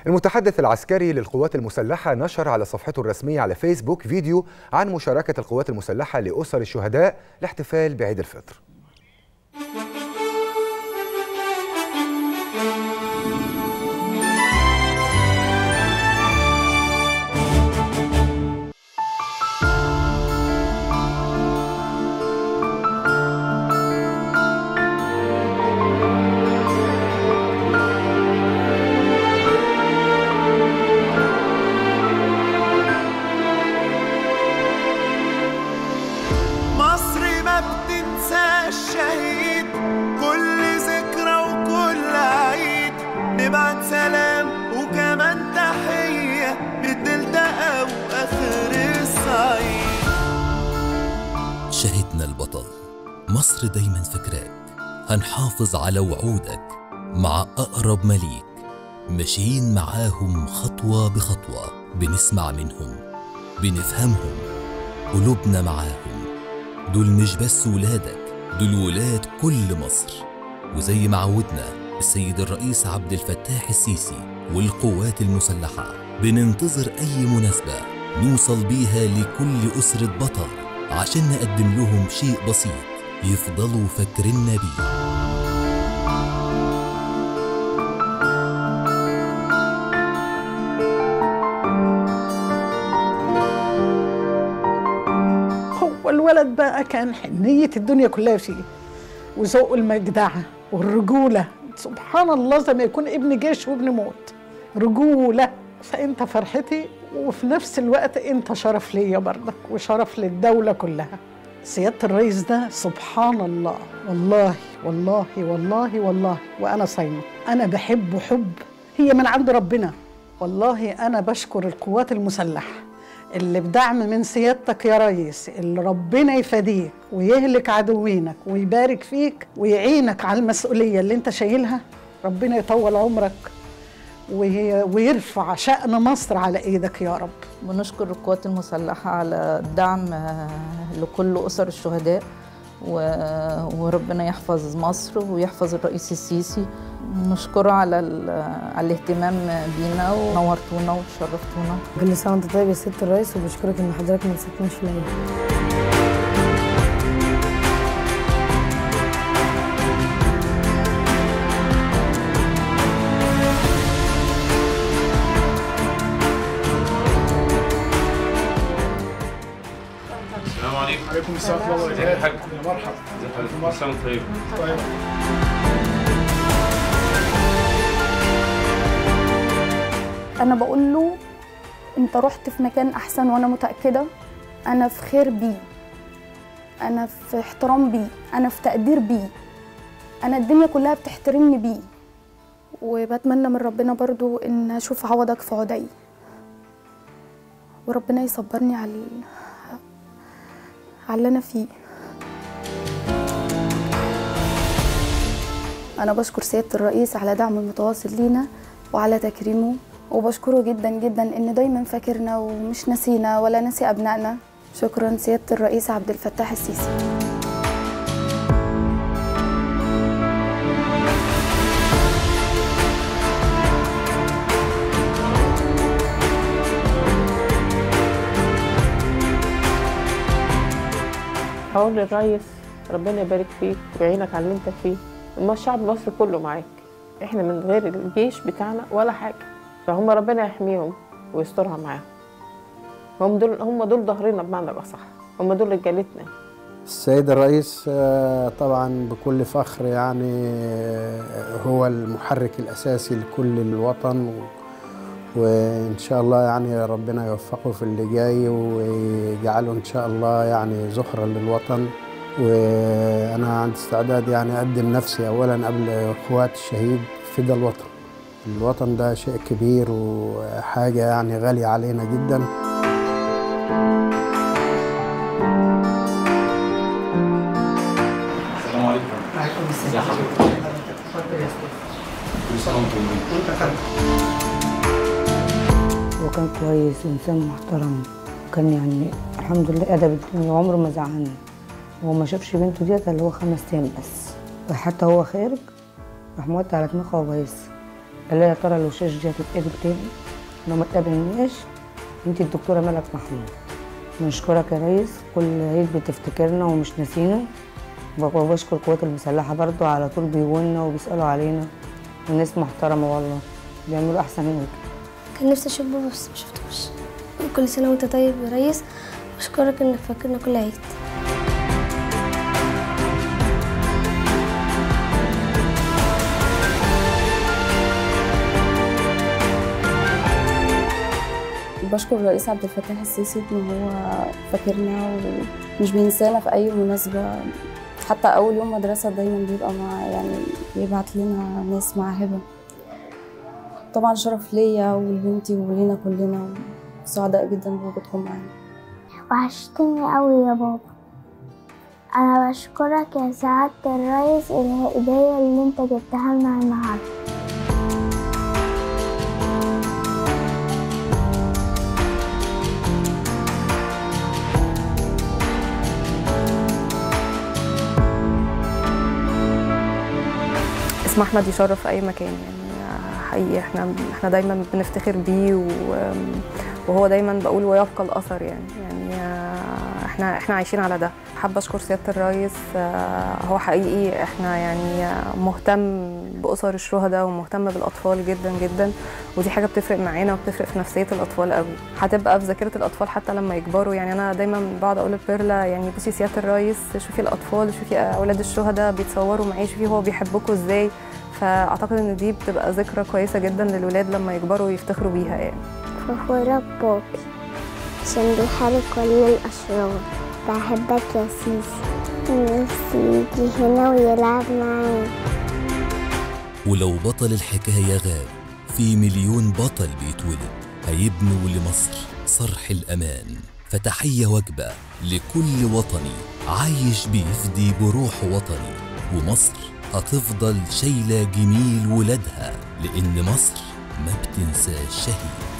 المتحدث العسكري للقوات المسلحة نشر على صفحته الرسمية على فيسبوك فيديو عن مشاركة القوات المسلحة لأسر الشهداء لاحتفال بعيد الفطر مصر ما بتنسى الشهيد كل ذكرى وكل عيد نبعت سلام وكمان تحية بالدلتا أو آخر الصعيد شهدنا البطل مصر دايما فكراك هنحافظ على وعودك مع أقرب مليك ماشيين معاهم خطوة بخطوة بنسمع منهم بنفهمهم قلوبنا معاهم دول مش بس ولادك دول ولاد كل مصر وزي ما عودنا السيد الرئيس عبد الفتاح السيسي والقوات المسلحة بننتظر أي مناسبة نوصل بيها لكل أسرة بطل عشان نقدم لهم شيء بسيط يفضلوا فاكريننا بيه هو الولد بقى كان حنية الدنيا كلها فيه وذوق المجدعة والرجولة سبحان الله زي ما يكون ابن جيش وابن موت رجولة فأنت فرحتي وفي نفس الوقت أنت شرف ليا برضك وشرف للدولة كلها سيادة الرئيس ده سبحان الله والله والله والله والله وأنا صايمة أنا بحبه حب هي من عند ربنا والله أنا بشكر القوات المسلحة اللي بدعم من سيادتك يا ريس اللي ربنا يفديك ويهلك عدوينك ويبارك فيك ويعينك على المسؤولية اللي انت شايلها ربنا يطول عمرك وي- ويرفع شأن مصر على ايدك يا رب بنشكر القوات المسلحة على الدعم آه، لكل أسر الشهداء و- وربنا يحفظ مصر ويحفظ الرئيس السيسي نشكره على ال- على الاهتمام بينا ونورتونا وشرفتونا كل سنة وانت طيب يا ست الرئيس وبشكرك ان حضرتك ما نسيتناش في العيد السلام عليكم عليكم السلام ورحمة الله ازيك يا حاج وبركاته يا مرحبا ازي حضرتك كل سنه وانت طيب طيب انا بقول له انت رحت في مكان احسن وانا متاكده انا في خير بيه انا في احترام بيه انا في تقدير بيه انا الدنيا كلها بتحترمني بيه وبتمنى من ربنا برضو ان اشوف عوضك في عدي وربنا يصبرني على ال- على اللي انا فيه انا بشكر سياده الرئيس على دعمه المتواصل لينا وعلى تكريمه وبشكره جدا جدا ان دايما فاكرنا ومش نسينا ولا نسي ابنائنا شكرا سياده الرئيس عبد الفتاح السيسي هقول للريس ربنا يبارك فيك ويعينك على اللي انت فيه اما الشعب المصري كله معاك احنا من غير الجيش بتاعنا ولا حاجه فهم ربنا يحميهم ويسترها معاهم هم دول هم دول ظهرنا بمعنى الاصح هم دول رجالتنا السيد الرئيس آه، طبعا بكل فخر يعني آه، هو المحرك الأساسي لكل الوطن و- وإن شاء الله يعني ربنا يوفقه في اللي جاي ويجعله إن شاء الله يعني زخرا للوطن وأنا عندي استعداد يعني أقدم نفسي أولا قبل إخوات الشهيد فدا الوطن الوطن ده شيء كبير وحاجة يعني غالية علينا جداً السلام عليكم عليكم ازي حضرتك كل سنه وانتم طيبين هو كان كويس وإنسان محترم وكان يعني الحمد لله أدب الدنيا وعمره ما زعلني هو ما شافش بنته ديت اللي هو خمس أيام بس وحتى هو خارج راح موت على دماغه وبايس قال لها يا ترى لو الشاشه دي هتتقابل تاني لو ما اتقابلناش انت الدكتوره ملك محمود بنشكرك يا ريس كل عيد بتفتكرنا ومش ناسينا وبشكر القوات المسلحه برضو على طول بيجولنا وبيسالوا علينا وناس محترمه والله بيعملوا احسن منك كان نفسي اشوف بابا بس ما شفتوش كل سنه وانت طيب يا ريس بشكرك انك فاكرنا كل عيد بشكر الرئيس عبد الفتاح السيسي ان هو فاكرنا ومش بينسانا في اي مناسبه حتى اول يوم مدرسه دايما بيبقى مع يعني بيبعت لنا ناس مع هبه طبعا شرف ليا ولبنتي ولينا كلنا سعداء جدا بوجودكم معانا وحشتني قوي يا بابا انا بشكرك يا سعادة الريس الهدية اللي انت جبتها لنا النهارده اسم احمد يشرف في اي مكان يعني حقيقي احنا احنا دايما بنفتخر بيه و- وهو دايما بقول ويبقى الاثر يعني يعني احنا احنا عايشين على ده حابه اشكر سياده الرئيس آه، هو حقيقي احنا يعني مهتم باسر الشهداء ومهتم بالاطفال جدا جدا ودي حاجه بتفرق معانا وبتفرق في نفسيه الاطفال قوي هتبقى في ذاكره الاطفال حتى لما يكبروا يعني انا دايما بقعد اقول لبيرلا يعني بصي سياده الرئيس شوفي الاطفال شوفي اولاد الشهداء بيتصوروا معاه شوفي هو بيحبكم ازاي فاعتقد ان دي بتبقى ذكرى كويسه جدا للولاد لما يكبروا ويفتخروا بيها يعني فخورة ببابي عشان بيحارب كل الأشرار بحبك يا سيسي نفسي يجي هنا ويلعب معايا ولو بطل الحكاية غاب في مليون بطل بيتولد هيبنوا لمصر صرح الأمان فتحية وجبة لكل وطني عايش بيفدي بروح وطني ومصر هتفضل شايلة جميل ولادها لأن مصر ما بتنساش شهيد